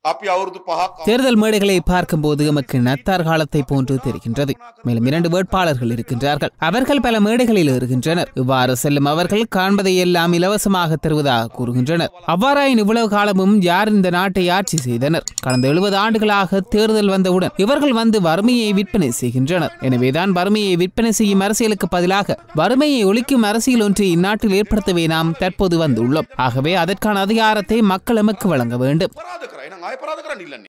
අපි අවුරුදු පහක් தேர்தல் மேடைகளை பார்க்கும்போது எமக்கு நத்தார் காலத்தை போன்று தெரிகின்றது மேலும் இரண்டு வேட்பாளர்கள் இருக்கின்றார்கள் அவர்கள் பல மேடைகளில் இருக்கின்றனர் இவ்வாறு செல்லும் அவர்கள் காண்பதை எல்லாம் இலவசமாக தருவதாக கூறுகின்றனர் அவ்வாறாயின் இவ்வளவு காலமும் யார் இந்த நாட்டை ஆட்சி செய்தனர் கடந்த எழுபது ஆண்டுகளாக தேர்தல் வந்தவுடன் இவர்கள் வந்து வறுமையை விற்பனை செய்கின்றனர் எனவேதான் வறுமையை விற்பனை செய்யும் அரசியலுக்கு பதிலாக வறுமையை ஒழிக்கும் அரசியல் ஒன்றை இந்நாட்டில் ஏற்படுத்தவே நாம் தற்போது வந்துள்ளோம் ஆகவே அதற்கான அதிகாரத்தை மக்கள் எமக்கு வழங்க வேண்டும் පරාධ කර එනම් අය පරාධ කරන්න ඉල්ලන්නේ